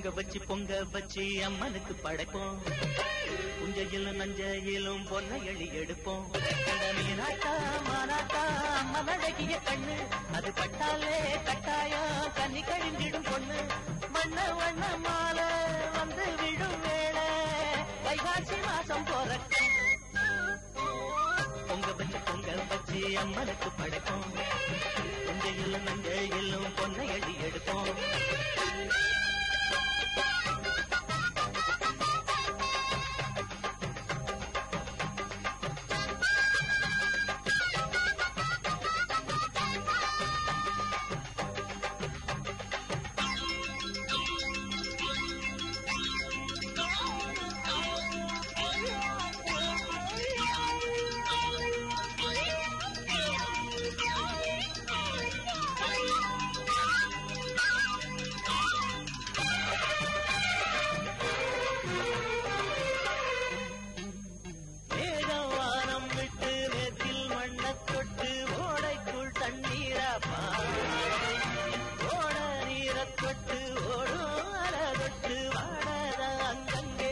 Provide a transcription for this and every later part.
பொங்க வச்சு பொங்க வச்சு அம்மனுக்கு படைப்போம் புஞ்சையிலும் நஞ்சையிலும் பொன்னை எழி எடுப்போம் கண்ட மீனாட்டா மானாட்டா அம்மன் அழகிய கண்ணு அது பட்டாலே கட்டாயம் கன்னி கழிஞ்சிடும் பொண்ணு வண்ண வண்ண மாலை வந்து விடும் வேளை வைகாசி மாசம் போறக்கும் பொங்க வச்சு பொங்க வச்சு அம்மனுக்கு படைப்போம் புஞ்சையிலும் நஞ்சையிலும் பொன்னை எழி எடுப்போம் மேகம் வானம் விட்டு நேற்றில் மண்ணத் தொட்டு ஓடைக்குள் தண்ணீரா ஓட நீரத் தொட்டு ஓடும் அல தொட்டு வாடத அங்கங்கே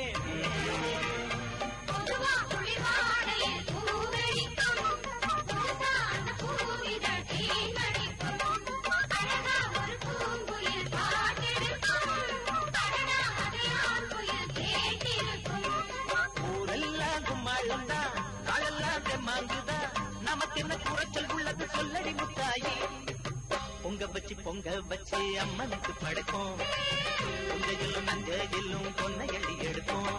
பொதுவா குளிர்வாடையில் பூவெடிக்கும். புதுசா அந்த பூவிதழ் தேனடிக்கும். அழகா ஒரு பூங்குயில் பாட்டெடுக்கும். அடடா, அதை ஆண்குயில் கேட்டிருக்கும். ஊரெல்லாம் கும்மாளம் தான் நாளெல்லாம் தெம்மாங்குதா நமக்கு என்ன குறைச்சல் உள்ளது சொல்லடி முத்தாயி பொங்க வச்சு பொங்க வச்சு அம்மனுக்கு படைப்போம் பொங்கையிலும் நஞ்சையிலும் பொன்னை எழி எடுப்போம்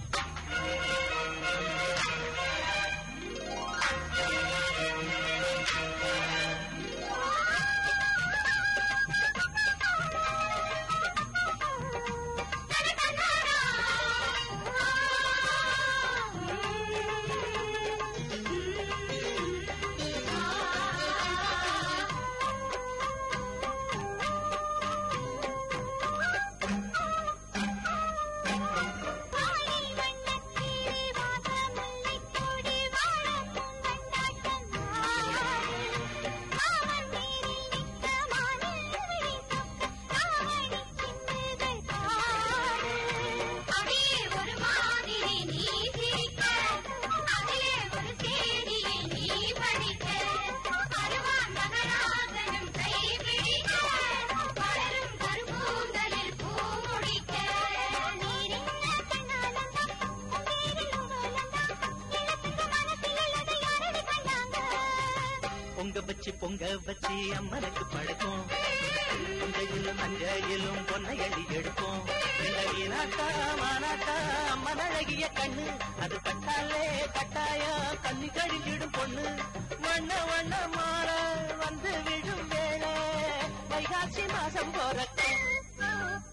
வானில் வண்ணக்கிளி வாசமுல்லைக் கொடி வாழும் கொண்டாட்டம் நாள். அவன் நீரில் நிற்க மானில் விழிக்கும் தாவணிச் சிந்துகள் பாடு. அப்படியே ஒரு மாதிரி நீ சிரிக்க, அதிலே ஒரு செய்தியை நீ படிக்க. அருவான் மகராசனம் கைபிடிக்க, வளரும் கரும்பூந்தலில் பூ முடிக்க. நீரின்ன கண்ணாலந்தா, நீரில் உருளந்தா, இளத்துக்கு மனசில் உள்ளதை யாரடி கண்டாங்க? பொங்க வச்சு பொங்க வச்சு அம்மனுக்கு படைப்போம் பொங்கையிலும் மஞ்சையிலும் பொன்னை அள்ளி எடுப்போம் நாட்டா மானாட்டா அம்மன் அழகிய கண்ணு அது பட்டாலே கட்டாயா கண்ணி கழிஞ்சிடும் பொண்ணு வண்ண வண்ண மாற வந்து விடும் வேளை வைகாசி மாசம் போறக்கும்